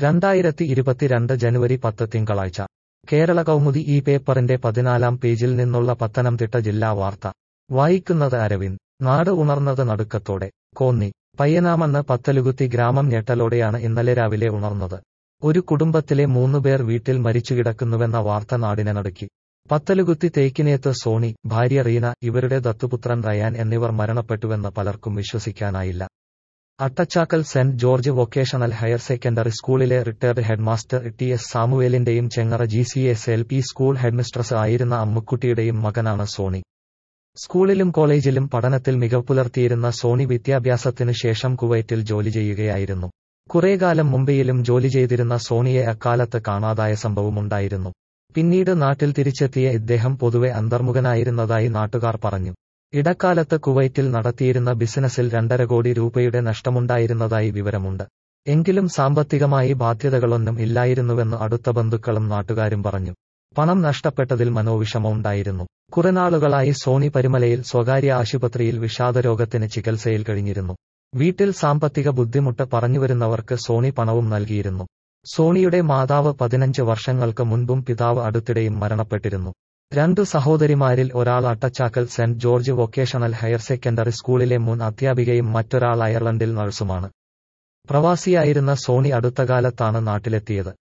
രണ്ടായിരത്തി ഇരുപത്തിരണ്ട് ജനുവരി പത്ത് തിങ്കളാഴ്ച കേരള കൗമുദി ഈ പേപ്പറിന്റെ പതിനാലാം പേജിൽ നിന്നുള്ള പത്തനംതിട്ട ജില്ലാ വാർത്ത വായിക്കുന്നത് അരവിന്ദ് നാട് ഉണർന്നത് നടുക്കത്തോടെ കോന്നി പയ്യനാമണ്ണ് പത്തലുകുത്തി ഗ്രാമം ഞെട്ടലോടെയാണ് ഇന്നലെ രാവിലെ ഉണർന്നത് ഒരു കുടുംബത്തിലെ മൂന്നുപേർ വീട്ടിൽ മരിച്ചുകിടക്കുന്നുവെന്ന വാർത്ത നാടിനെ നടുക്കി പത്തലുകുത്തി തേക്കിനേത്ത് സോണി ഭാര്യ റീന ഇവരുടെ ദത്തുപുത്രൻ റയാൻ എന്നിവർ മരണപ്പെട്ടുവെന്ന് പലർക്കും വിശ്വസിക്കാനായില്ല Attachakkal Saint George vocational higher secondary സ്കൂളിലെ റിട്ടയർഡ് ഹെഡ്മാസ്റ്റർ ടി എസ് സാമുവേലിന്റെയും Chengara G C S L P school headmistress ആയിരുന്ന അമ്മുക്കുട്ടിയുടെയും മകനാണ് സോണി സ്കൂളിലും കോളേജിലും പഠനത്തിൽ മികവ് പുലർത്തിയിരുന്ന സോണി വിദ്യാഭ്യാസത്തിനു ശേഷം കുവൈറ്റിൽ ജോലി ചെയ്യുകയായിരുന്നു കുറേകാലം മുംബൈയിലും ജോലി ചെയ്തിരുന്ന സോണിയെ അക്കാലത്ത് കാണാതായ സംഭവമുണ്ടായിരുന്നു പിന്നീട് നാട്ടിൽ തിരിച്ചെത്തിയ ഇദ്ദേഹം പൊതുവെ അന്തർമുഖനായിരുന്നതായി നാട്ടുകാർ പറഞ്ഞു ഇടക്കാലത്ത് കുവൈറ്റിൽ നടത്തിയിരുന്ന ബിസിനസ്സിൽ രണ്ടര കോടി രൂപയുടെ നഷ്ടമുണ്ടായിരുന്നതായി വിവരമുണ്ട് എങ്കിലും സാമ്പത്തികമായി ബാധ്യതകളൊന്നും ഇല്ലായിരുന്നുവെന്ന് അടുത്ത ബന്ധുക്കളും നാട്ടുകാരും പറഞ്ഞു പണം നഷ്ടപ്പെട്ടതിൽ മനോവിഷമമുണ്ടായിരുന്നു കുറെനാളുകളായി സോണി പരിമലയിൽ സ്വകാര്യ ആശുപത്രിയിൽ വിഷാദരോഗത്തിന് ചികിത്സയിൽ കഴിഞ്ഞിരുന്നു വീട്ടിൽ സാമ്പത്തിക ബുദ്ധിമുട്ട് പറഞ്ഞുവരുന്നവർക്ക് സോണി പണവും നൽകിയിരുന്നു സോണിയുടെ മാതാവ് പതിനഞ്ച് വർഷങ്ങൾക്ക് മുൻപും പിതാവ് അടുത്തിടെയും മരണപ്പെട്ടിരുന്നു രണ്ടു സഹോദരിമാരിൽ ഒരാൾ Attachakkal Saint George vocational higher secondary സ്കൂളിലെ മുൻ അധ്യാപികയും മറ്റൊരാൾ അയർലൻഡിൽ നഴ്സുമാണ് പ്രവാസിയായിരുന്ന സോണി അടുത്തകാലത്താണ് നാട്ടിലെത്തിയത്